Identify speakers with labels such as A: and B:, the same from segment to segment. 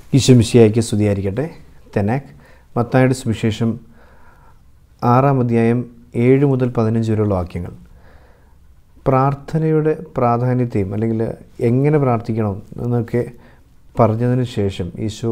A: ഈശ്വമിശിയായിക്ക് സ്തുതിയായിരിക്കട്ടെ തെനാക് മത്തായുടെ സുവിശേഷം ആറാം അധ്യായം ഏഴ് മുതൽ പതിനഞ്ച് വരെയുള്ള വാക്യങ്ങൾ പ്രാർത്ഥനയുടെ പ്രാധാന്യത്തെയും അല്ലെങ്കിൽ എങ്ങനെ പ്രാർത്ഥിക്കണം എന്നൊക്കെ പറഞ്ഞതിന് ശേഷം ഈശോ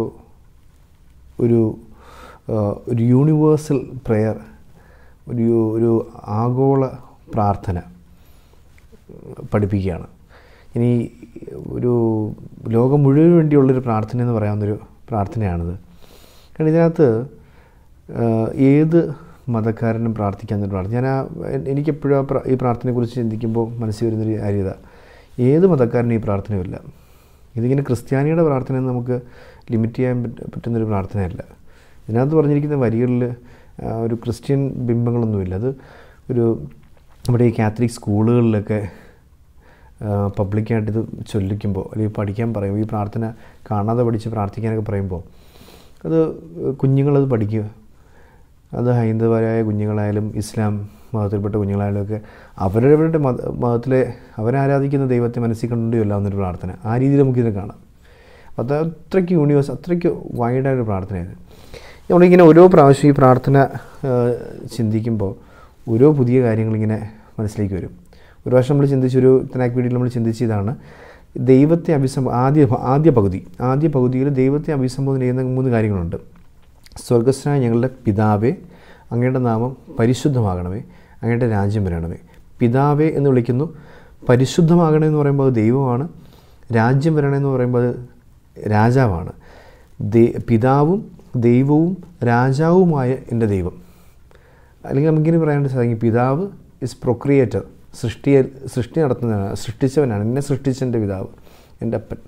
A: ഒരു ആ, ഒരു യൂണിവേഴ്സൽ പ്രെയർ ഒരു ഒരു ആഗോള പ്രാർത്ഥന പഠിപ്പിക്കുകയാണ് ഇനി ഒരു ലോകം മുഴുവൻ വേണ്ടിയുള്ളൊരു പ്രാർത്ഥന എന്ന് പറയാവുന്നൊരു പ്രാർത്ഥനയാണിത് കാരണം ഇതിനകത്ത് ആ, ഏത് മതക്കാരനും പ്രാർത്ഥിക്കാവുന്നൊരു പ്രാർത്ഥന ഞാൻ ആ എനിക്കെപ്പോഴും ആ പ്ര- ഈ പ്രാർത്ഥനയെക്കുറിച്ച് ചിന്തിക്കുമ്പോൾ മനസ്സിൽ വരുന്നൊരു കാര്യത ഏത് മതക്കാരനും ഈ പ്രാർത്ഥനയില്ല ഇതിങ്ങനെ ക്രിസ്ത്യാനിയുടെ പ്രാർത്ഥന നമുക്ക് ലിമിറ്റ് ചെയ്യാൻ പറ്റ- പറ്റുന്നൊരു പ്രാർത്ഥനയല്ല ഇതിനകത്ത് പറഞ്ഞിരിക്കുന്ന വരികളിൽ ആ, ഒരു ക്രിസ്ത്യൻ ബിംബങ്ങളൊന്നുമില്ല അത് ഒരു നമ്മുടെ ഈ കാത്തലിക് സ്കൂളുകളിലൊക്കെ ആ, പബ്ലിക്കായിട്ട് ഇത് ചൊല്ലിക്കുമ്പോൾ അല്ലെങ്കിൽ പഠിക്കാൻ പറയുമ്പോൾ ഈ പ്രാർത്ഥന കാണാതെ പഠിച്ച് പ്രാർത്ഥിക്കാനൊക്കെ പറയുമ്പോൾ അത് കുഞ്ഞുങ്ങളത് പഠിക്കുക അത് ഹൈന്ദവരായ കുഞ്ഞുങ്ങളായാലും ഇസ്ലാം മതത്തിൽപ്പെട്ട കുഞ്ഞുങ്ങളായാലും ഒക്കെ അവരവരുടെ മത മതത്തിലെ അവരാരാധിക്കുന്ന ദൈവത്തെ മനസ്സിൽ കണ്ടു ചൊല്ലാവുന്നൊരു പ്രാർത്ഥന ആ രീതിയിൽ നമുക്കിതിനെ കാണാം അപ്പോൾ അത് അത്രയ്ക്ക് യൂണിവേഴ്സ് അത്രയ്ക്ക് വൈഡായൊരു പ്രാർത്ഥനയാണ് നമ്മളിങ്ങനെ ഓരോ പ്രാവശ്യം ഈ പ്രാർത്ഥന ആ, ചിന്തിക്കുമ്പോൾ ഓരോ പുതിയ കാര്യങ്ങളിങ്ങനെ മനസ്സിലേക്ക് വരും ഒരു പ്രാവശ്യം നമ്മൾ ചിന്തിച്ചൊരു തനാക്ക് വീഡിയോയിൽ നമ്മൾ ചിന്തിച്ചതാണ് ദൈവത്തെ അഭിസം ആദ്യ ആദ്യ പകുതി ആദ്യ പകുതിയിൽ ദൈവത്തെ അഭിസംബോധന ചെയ്യുന്ന മൂന്ന് കാര്യങ്ങളുണ്ട് സ്വർഗസ്നായ ഞങ്ങളുടെ പിതാവേ അങ്ങയുടെ നാമം പരിശുദ്ധമാകണമേ അങ്ങയുടെ രാജ്യം വരണമേ പിതാവേ എന്ന് വിളിക്കുന്നു പരിശുദ്ധമാകണേ എന്ന് പറയുമ്പോൾ അത് ദൈവമാണ് രാജ്യം വരണേ എന്ന് പറയുമ്പോൾ അത് രാജാവാണ് ദേ പിതാവും ദൈവവും രാജാവുമായ എൻ്റെ ദൈവം അല്ലെങ്കിൽ നമുക്കിനി പറയാനായിട്ട് സാധിക്കും പിതാവ് ഇസ് പ്രൊക്രിയേറ്റർ സൃഷ്ടി സൃഷ്ടി നടത്തുന്നതാണ് സൃഷ്ടിച്ചവനാണ് എന്നെ സൃഷ്ടിച്ച എൻ്റെ പിതാവ് എൻ്റെ അപ്പൻ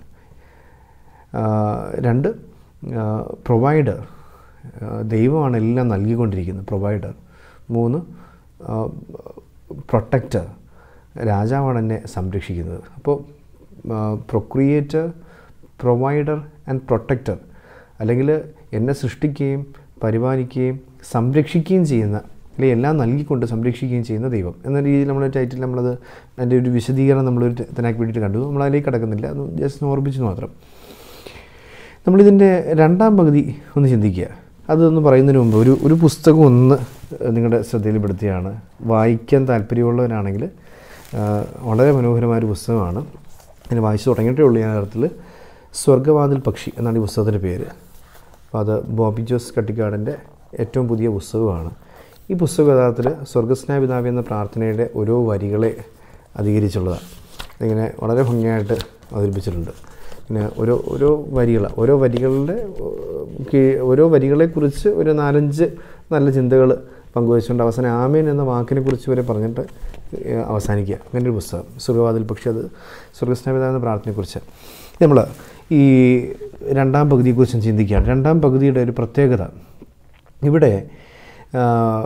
A: ആ, രണ്ട് പ്രൊവൈഡർ ദൈവമാണ് എല്ലാം നൽകിക്കൊണ്ടിരിക്കുന്നത് പ്രൊവൈഡർ മൂന്ന് പ്രൊട്ടക്റ്റർ രാജാവാണ് എന്നെ സംരക്ഷിക്കുന്നത് അപ്പോൾ പ്രൊക്രിയേറ്റർ പ്രൊവൈഡർ ആൻഡ് പ്രൊട്ടക്റ്റർ അല്ലെങ്കിൽ എന്നെ സൃഷ്ടിക്കുകയും പരിപാലിക്കുകയും സംരക്ഷിക്കുകയും ചെയ്യുന്ന അല്ലെങ്കിൽ എല്ലാം നൽകിക്കൊണ്ട് സംരക്ഷിക്കുകയും ചെയ്യുന്ന ദൈവം എന്ന രീതിയിൽ നമ്മുടെ ടൈറ്റിൽ നമ്മളത് അതിൻ്റെ ഒരു വിശദീകരണം നമ്മളൊരു തനാക്ക് വേണ്ടിയിട്ട് കണ്ടു നമ്മൾ അതിലേക്ക് കിടക്കുന്നില്ല അത് ജസ്റ്റ് ഓർമ്മിച്ചു മാത്രം നമ്മളിതിൻ്റെ രണ്ടാം പകുതി ഒന്ന് ചിന്തിക്കുക അതൊന്ന് പറയുന്നതിന് മുമ്പ് ഒരു ഒരു പുസ്തകം ഒന്ന് നിങ്ങളുടെ ശ്രദ്ധയിൽപ്പെടുത്തിയാണ് വായിക്കാൻ താല്പര്യമുള്ളവരാണെങ്കിൽ ആ, വളരെ മനോഹരമായ ഒരു പുസ്തകമാണ് ഞാൻ വായിച്ചു തുടങ്ങിയിട്ടേ ഉള്ളൂ ഞാൻ അർത്ഥത്തിൽ സ്വർഗവാതിൽ പക്ഷി എന്നാണ് ഈ പുസ്തകത്തിൻ്റെ പേര് അപ്പോൾ അത് ബോബി ജോസ് കട്ടിക്കാടിൻ്റെ ഏറ്റവും പുതിയ പുസ്തകമാണ് ഈ പുസ്തകം യഥാർത്ഥത്തിൽ സ്വർഗസ്നായ പിതാവ് എന്ന പ്രാർത്ഥനയുടെ ഓരോ വരികളെ അധികരിച്ചുള്ളതാണ് ഇതിങ്ങനെ വളരെ ഭംഗിയായിട്ട് അവതരിപ്പിച്ചിട്ടുണ്ട് പിന്നെ ഓരോ ഓരോ വരികൾ ഓരോ വരികളുടെ ഏഹ്, കീഴ് ഓരോ വരികളെക്കുറിച്ച് ഒരു നാലഞ്ച് നല്ല ചിന്തകൾ പങ്കുവച്ചുകൊണ്ട് അവസാനം ആമേൻ എന്ന വാക്കിനെ കുറിച്ച് വരെ പറഞ്ഞിട്ട് ഏഹ്, അവസാനിക്കുക അങ്ങനെ ഒരു പുസ്തകം സ്വർഗവാതിൽ പക്ഷേ അത് സ്വർഗസ്നാപിത എന്ന പ്രാർത്ഥനയെക്കുറിച്ച് നമ്മൾ ഈ രണ്ടാം പകുതിയെക്കുറിച്ചും ചിന്തിക്കുകയാണ് രണ്ടാം പകുതിയുടെ ഒരു പ്രത്യേകത ഇവിടെ ആ,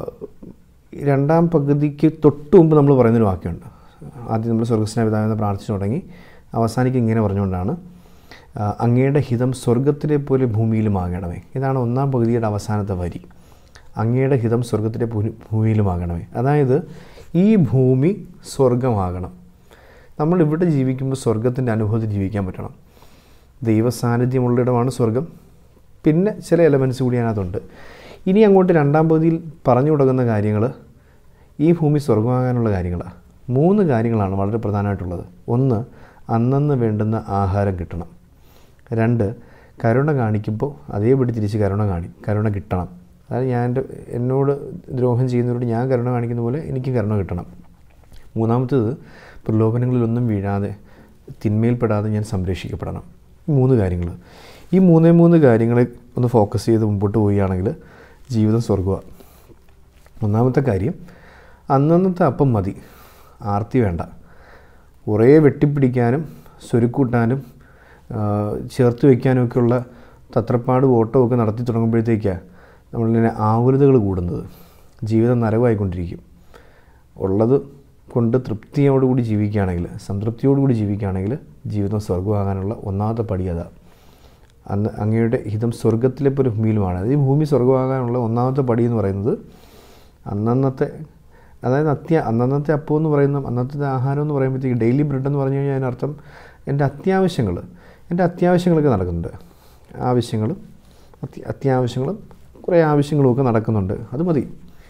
A: രണ്ടാം പകുതിക്ക് തൊട്ട് മുമ്പ് നമ്മൾ പറയുന്നൊരു വാക്യമുണ്ട് ആദ്യം നമ്മൾ സ്വർഗസ്നാപിതാവെന്ന് പ്രാർത്ഥിച്ചു തുടങ്ങി അവസാനിക്ക് ഇങ്ങനെ പറഞ്ഞുകൊണ്ടാണ് ആ, അങ്ങയുടെ ഹിതം സ്വർഗത്തിലെ പോലെ ഭൂമിയിലുമാകണമേ ഇതാണ് ഒന്നാം പകുതിയുടെ അവസാനത്തെ വരി അങ്ങയുടെ ഹിതം സ്വർഗത്തിലെ ഭൂ- ഭൂമിയിലുമാകണമേ അതായത് ഈ ഭൂമി സ്വർഗമാകണം നമ്മൾ ഇവിടെ ജീവിക്കുമ്പോൾ സ്വർഗത്തിൻ്റെ അനുഭവത്തിൽ ജീവിക്കാൻ പറ്റണം ദൈവ സാന്നിധ്യമുള്ളിടമാണ് സ്വർഗം പിന്നെ ചില എലമെൻറ്റ്സ് കൂടി അതിനകത്തുണ്ട് ഇനി അങ്ങോട്ട് രണ്ടാം പകുതിയിൽ പറഞ്ഞു തുടങ്ങുന്ന കാര്യങ്ങൾ ഈ ഭൂമി സ്വർഗമാകാനുള്ള കാര്യങ്ങളാണ് മൂന്ന് കാര്യങ്ങളാണ് വളരെ പ്രധാനമായിട്ടുള്ളത് ഒന്ന് അന്നന്ന് വേണ്ടുന്ന ആഹാരം കിട്ടണം രണ്ട് കരുണ കാണിക്കുമ്പോൾ അതേപടി തിരിച്ച് കരുണ കാണി കരുണ കിട്ടണം അതായത് ഞാൻ എൻ്റെ എന്നോട് ദ്രോഹം ചെയ്യുന്നവരോട് ഞാൻ കരുണ കാണിക്കുന്ന പോലെ എനിക്ക് കരുണ കിട്ടണം മൂന്നാമത്തേത് പ്രലോഭനങ്ങളിലൊന്നും വീഴാതെ തിന്മയിൽപ്പെടാതെ ഞാൻ സംരക്ഷിക്കപ്പെടണം ഈ മൂന്ന് കാര്യങ്ങൾ ഈ മൂന്നേ മൂന്ന് കാര്യങ്ങളെ ഒന്ന് ഫോക്കസ് ചെയ്ത് മുമ്പോട്ട് പോവുകയാണെങ്കിൽ ജീവിതം സ്വർഗമാണ് ഒന്നാമത്തെ കാര്യം അന്നന്നത്തെ അപ്പം മതി ആർത്തി വേണ്ട കുറേ വെട്ടിപ്പിടിക്കാനും സ്വരുക്കൂട്ടാനും ആ, ചേർത്ത് വയ്ക്കാനും ഒക്കെയുള്ള തത്രപ്പാട് ഓട്ടമൊക്കെ നടത്തി തുടങ്ങുമ്പോഴത്തേക്കാണ് നമ്മളിങ്ങനെ ആകുലതകൾ കൂടുന്നത് ജീവിതം നരകമായിക്കൊണ്ടിരിക്കും ഉള്ളത് കൊണ്ട് തൃപ്തിയോടുകൂടി ജീവിക്കുകയാണെങ്കിൽ സംതൃപ്തിയോടുകൂടി ജീവിക്കുകയാണെങ്കിൽ ജീവിതം സ്വർഗമാകാനുള്ള ഒന്നാമത്തെ പടി അതാ അന്ന് അങ്ങയുടെ ഹിതം സ്വർഗത്തിലെ പോലെ ഭൂമിയിലുമാണ് അത് ഈ ഭൂമി സ്വർഗമാകാനുള്ള ഒന്നാമത്തെ പടി എന്ന് പറയുന്നത് അന്നന്നത്തെ അതായത് അത്യ അന്നന്നത്തെ അപ്പം എന്ന് പറയുന്ന അന്നത്തെ ആഹാരം എന്ന് പറയുമ്പോഴത്തേക്ക് ഡെയിലി ബ്രെഡ് എന്ന് പറഞ്ഞു കഴിഞ്ഞാൽ അതിനർത്ഥം എൻ്റെ അത്യാവശ്യങ്ങൾ എൻ്റെ അത്യാവശ്യങ്ങളൊക്കെ നടക്കുന്നുണ്ട് ആവശ്യങ്ങളും അത്യ അത്യാവശ്യങ്ങളും കുറേ ആവശ്യങ്ങളുമൊക്കെ നടക്കുന്നുണ്ട് അത് മതി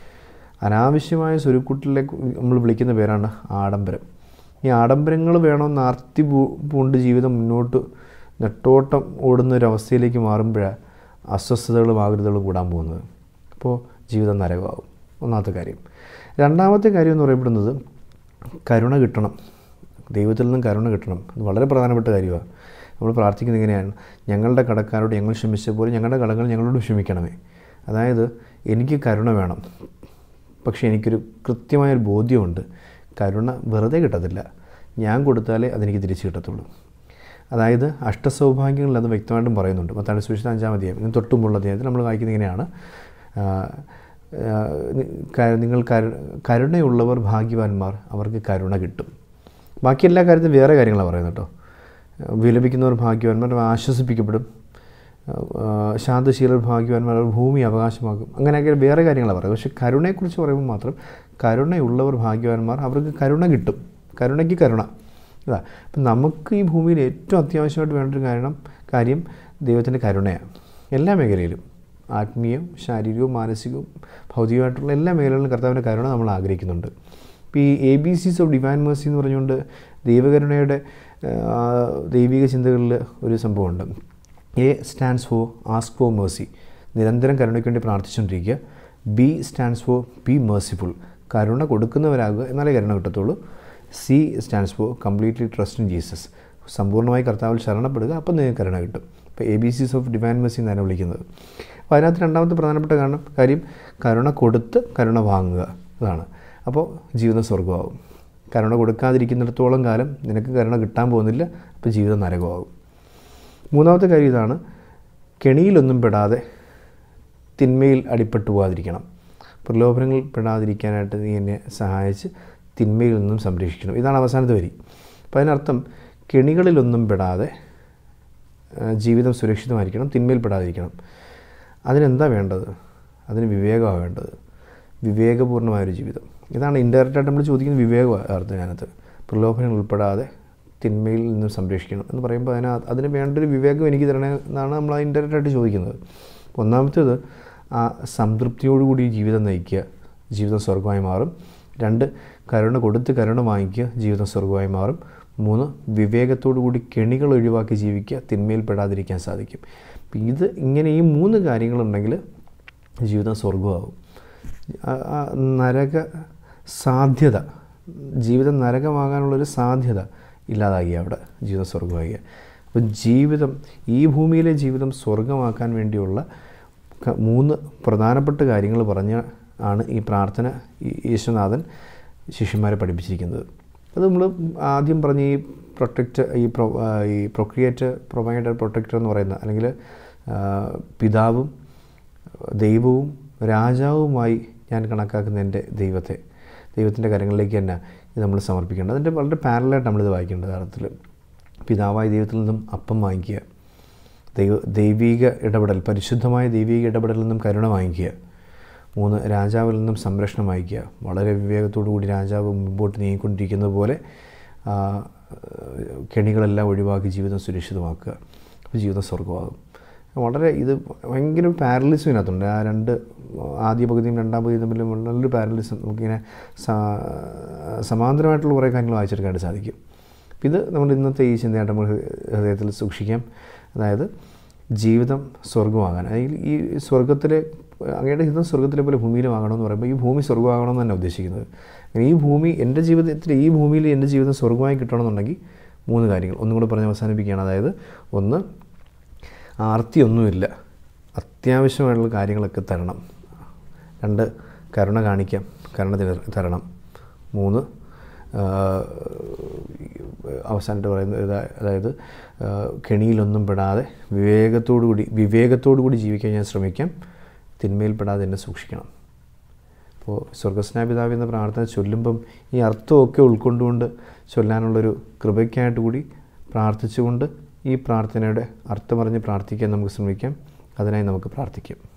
A: അനാവശ്യമായ സ്വരുക്കൂട്ടിലേക്ക് നമ്മൾ വിളിക്കുന്ന പേരാണ് ആഡംബരം ഈ ആഡംബരങ്ങൾ വേണമെന്ന് ആർത്തി പൂ പൂണ്ട് ജീവിതം മുന്നോട്ട് നെട്ടോട്ടം ഓടുന്ന ഒരു അവസ്ഥയിലേക്ക് മാറുമ്പോഴാണ് അസ്വസ്ഥതകളും ആകൃതകളും കൂടാൻ പോകുന്നത് അപ്പോൾ ജീവിതം നരകമാകും ഒന്നാമത്തെ കാര്യം രണ്ടാമത്തെ കാര്യം എന്ന് പറയപ്പെടുന്നത് കരുണ കിട്ടണം ദൈവത്തിൽ നിന്നും കരുണ കിട്ടണം അത് വളരെ പ്രധാനപ്പെട്ട കാര്യമാണ് നമ്മൾ പ്രാർത്ഥിക്കുന്നത് ഇങ്ങനെയാണ് ഞങ്ങളുടെ കടക്കാരോട് ഞങ്ങൾ ക്ഷമിച്ച പോലെ ഞങ്ങളുടെ കടങ്ങൾ ഞങ്ങളോട് ക്ഷമിക്കണമേ അതായത് എനിക്ക് കരുണ വേണം പക്ഷേ എനിക്കൊരു കൃത്യമായൊരു ബോധ്യമുണ്ട് കരുണ വെറുതെ കിട്ടത്തില്ല ഞാൻ കൊടുത്താലേ അതെനിക്ക് തിരിച്ചു കിട്ടത്തുള്ളൂ അതായത് അഷ്ടസൗഭാഗ്യങ്ങളിൽ അത് വ്യക്തമായിട്ടും പറയുന്നുണ്ട് പത്താണ്ട് സുവിശേഷം അഞ്ചാം അധ്യായം ഇതിന് തൊട്ടുമുള്ള അധ്യായത്തിൽ നമ്മൾ വായിക്കുന്നത് ഇങ്ങനെയാണ് ആ, ആ, ക- നിങ്ങൾ കരു കരുണയുള്ളവർ ഭാഗ്യവാന്മാർ അവർക്ക് കരുണ കിട്ടും ബാക്കി എല്ലാ കാര്യത്തിലും വേറെ കാര്യങ്ങളാണ് പറയുന്നത് കേട്ടോ വിലപിക്കുന്നവർ ഭാഗ്യവാന്മാർ അവർ ആശ്വസിപ്പിക്കപ്പെടും ആ, ശാന്തശീലർ ഭാഗ്യവാന്മാർ അവർ ഭൂമി അവകാശമാക്കും അങ്ങനെയൊക്കെ വേറെ കാര്യങ്ങളാണ് പറയുന്നത് പക്ഷേ കരുണയെക്കുറിച്ച് പറയുമ്പോൾ മാത്രം കരുണയുള്ളവർ ഭാഗ്യവാന്മാർ അവർക്ക് കരുണ കിട്ടും കരുണയ്ക്ക് കരുണ അതാ അപ്പം നമുക്ക് ഈ ഭൂമിയിൽ ഏറ്റവും അത്യാവശ്യമായിട്ട് വേണ്ട ഒരു കാരണം കാര്യം ദൈവത്തിൻ്റെ കരുണയാണ് എല്ലാ മേഖലയിലും ആത്മീയവും ശാരീരികവും മാനസികവും ഭൗതികമായിട്ടുള്ള എല്ലാ മേഖലകളിലും കർത്താവിൻ്റെ കരുണ നമ്മൾ ആഗ്രഹിക്കുന്നുണ്ട് ഇപ്പോൾ ഈ A B C's of divine mercy എന്ന് പറഞ്ഞുകൊണ്ട് ദൈവകരുണയുടെ ആ, ദൈവിക ചിന്തകളിൽ ഒരു സംഭവമുണ്ട് A stands for ask for mercy നിരന്തരം കരുണയ്ക്ക് വേണ്ടി പ്രാർത്ഥിച്ചുകൊണ്ടിരിക്കുക B stands for be merciful കരുണ കൊടുക്കുന്നവരാകുക എന്നാലേ കരുണ കിട്ടത്തുള്ളൂ C stands for completely trust in Jesus സമ്പൂർണ്ണമായി കർത്താവിൽ ശരണപ്പെടുക അപ്പം നിങ്ങൾക്ക് കരുണ കിട്ടും ഇപ്പോൾ A B C's of divine mercy എന്നാണ് വിളിക്കുന്നത് അപ്പോൾ അതിനകത്ത് രണ്ടാമത്തെ പ്രധാനപ്പെട്ട കാരണം കാര്യം കരുണ കൊടുത്ത് കരുണ വാങ്ങുക അതാണ് അപ്പോൾ ജീവിതം സ്വർഗമാകും കരുണ കൊടുക്കാതിരിക്കുന്നിടത്തോളം കാലം നിനക്ക് കരുണ കിട്ടാൻ പോകുന്നില്ല അപ്പോൾ ജീവിതം നരകമാകും മൂന്നാമത്തെ കാര്യം ഇതാണ് കെണിയിലൊന്നും പെടാതെ തിന്മയിൽ അടിപ്പെട്ടു പോകാതിരിക്കണം പ്രലോഭനങ്ങളിൽ പെടാതിരിക്കാനായിട്ട് നീ എന്നെ സഹായിച്ച് തിന്മയിൽ നിന്നും സംരക്ഷിക്കണം ഇതാണ് അവസാനത്തെ വരി അപ്പോൾ അതിനർത്ഥം കെണികളിലൊന്നും പെടാതെ ആ, ജീവിതം സുരക്ഷിതമായിരിക്കണം തിന്മയിൽ പെടാതിരിക്കണം അതിനെന്താ വേണ്ടത് അതിന് വിവേകമാണ് വേണ്ടത് വിവേകപൂർണ്ണമായൊരു ജീവിതം ഇതാണ് ഇൻഡയറക്റ്റായിട്ട് നമ്മൾ ചോദിക്കുന്ന വിവേകമാണ് അർത്ഥം ഞാനത് പ്രലോഭനങ്ങൾ ഉൾപ്പെടാതെ തിന്മയിൽ നിന്നും സംരക്ഷിക്കണം എന്ന് പറയുമ്പോൾ അതിന് അതിന് വേണ്ടൊരു വിവേകം എനിക്ക് തരണേ എന്നാണ് നമ്മൾ ഇൻഡയറക്റ്റായിട്ട് ചോദിക്കുന്നത് ഒന്നാമത്തേത് ആ സംതൃപ്തിയോടുകൂടി ജീവിതം നയിക്കുക ജീവിതം സ്വർഗമായി മാറും രണ്ട് കരുണ കൊടുത്ത് കരുണ വാങ്ങിക്കുക ജീവിതം സ്വർഗമായി മാറും മൂന്ന് വിവേകത്തോടു കൂടി കെണികൾ ഒഴിവാക്കി ജീവിക്കുക തിന്മയിൽ പെടാതിരിക്കാൻ സാധിക്കും അപ്പം ഇത് ഇങ്ങനെ ഈ മൂന്ന് കാര്യങ്ങളുണ്ടെങ്കിൽ ജീവിതം സ്വർഗമാകും ആ- ആ നരക സാധ്യത ജീവിതം നരകമാകാനുള്ളൊരു സാധ്യത ഇല്ലാതായി അവിടെ ജീവിതം സ്വർഗമായി അപ്പോൾ ജീവിതം ഈ ഭൂമിയിലെ ജീവിതം സ്വർഗമാക്കാൻ വേണ്ടിയുള്ള ക- മൂന്ന് പ്രധാനപ്പെട്ട കാര്യങ്ങൾ പറഞ്ഞ ആണ് ഈ പ്രാർത്ഥന ഈ യേശുനാഥൻ ശിഷ്യന്മാരെ പഠിപ്പിച്ചിരിക്കുന്നത് അത് നമ്മൾ ആദ്യം പറഞ്ഞ ഈ പ്രൊട്ടക്റ്റ് ഈ പ്രൊ ആ, ഈ പ്രൊക്രിയേറ്റ് പ്രൊവൈഡർ പ്രൊട്ടക്ടർ എന്ന് പറയുന്ന അല്ലെങ്കിൽ ആ, പിതാവും ദൈവവും രാജാവുമായി ഞാൻ കണക്കാക്കുന്ന എൻ്റെ ദൈവത്തെ ദൈവത്തിൻ്റെ കരങ്ങളിലേക്ക് തന്നെ ഇത് നമ്മൾ സമർപ്പിക്കേണ്ടത് അതിൻ്റെ വളരെ പാരലായിട്ട് നമ്മളിത് വായിക്കേണ്ട കാലത്തിൽ പിതാവായ ദൈവത്തിൽ നിന്നും അപ്പം വാങ്ങിക്കുക ദൈവ ദൈവിക ഇടപെടൽ പരിശുദ്ധമായ ദൈവിക ഇടപെടലിൽ നിന്നും കരുണ വാങ്ങിക്കുക മൂന്ന് രാജാവിൽ നിന്നും സംരക്ഷണം വാങ്ങിക്കുക വളരെ വിവേകത്തോടു കൂടി രാജാവ് മുമ്പോട്ട് നീങ്ങിക്കൊണ്ടിരിക്കുന്നത് പോലെ ആ, കെണികളെല്ലാം ഒഴിവാക്കി ജീവിതം സുരക്ഷിതമാക്കുക അപ്പോൾ ജീവിതം സ്വർഗമാകും വളരെ ഇത് ഭയങ്കര പാരലിസം ഇതിനകത്തുണ്ട് ആ രണ്ട് ആദ്യ പകുതിയും രണ്ടാം പകുതിയും തമ്മിലും നല്ലൊരു പാരലിസം നമുക്കിങ്ങനെ സ- സമാന്തരമായിട്ടുള്ള കുറേ കാര്യങ്ങൾ വായിച്ചെടുക്കാനായിട്ട് സാധിക്കും അപ്പം ഇത് നമ്മുടെ ഇന്നത്തെ ഈ ചിന്തയായിട്ട് നമ്മൾ ഹൃദയത്തിൽ സൂക്ഷിക്കാം അതായത് ജീവിതം സ്വർഗമാകാൻ അതായത് ഈ സ്വർഗത്തിലെ അങ്ങയുടെ ഹിതം സ്വർഗത്തിലെ പോലെ ഭൂമിയിലുമാകണമെന്ന് പറയുമ്പോൾ ഈ ഭൂമി സ്വർഗമാകണമെന്ന് തന്നെ ഉദ്ദേശിക്കുന്നത് അങ്ങനെ ഈ ഭൂമി എൻ്റെ ജീവിതത്തിൽ ഈ ഭൂമിയിൽ എൻ്റെ ജീവിതം സ്വർഗമായി കിട്ടണമെന്നുണ്ടെങ്കിൽ മൂന്ന് കാര്യങ്ങൾ ഒന്നും കൂടെ പറഞ്ഞ് അവസാനിപ്പിക്കുകയാണ് അതായത് ഒന്ന് ആർത്തിയൊന്നുമില്ല അത്യാവശ്യമായിട്ടുള്ള കാര്യങ്ങളൊക്കെ തരണം രണ്ട് കരുണ കാണിക്കാം കരുണ തിര- തരണം മൂന്ന് ആ, അവസാനമായിട്ട് പറയുന്നത് ഇതാ- അതായത് ആ, കെണിയിലൊന്നും പെടാതെ വിവേകത്തോടു കൂടി വിവേകത്തോടു കൂടി ജീവിക്കാൻ ഞാൻ ശ്രമിക്കാം തിന്മയിൽ പെടാതെ എന്നെ സൂക്ഷിക്കണം അപ്പോൾ സ്വർഗസ്നാപിതാവ് എന്ന പ്രാർത്ഥന ചൊല്ലുമ്പം ഈ അർത്ഥമൊക്കെ ഉൾക്കൊണ്ടുകൊണ്ട് ചൊല്ലാനുള്ളൊരു കൃപയ്ക്കായിട്ട് കൂടി പ്രാർത്ഥിച്ചുകൊണ്ട് ഈ പ്രാർത്ഥനയുടെ അർത്ഥമറിഞ്ഞ് പ്രാർത്ഥിക്കാൻ നമുക്ക് ശ്രമിക്കാം അതിനായി നമുക്ക് പ്രാർത്ഥിക്കാം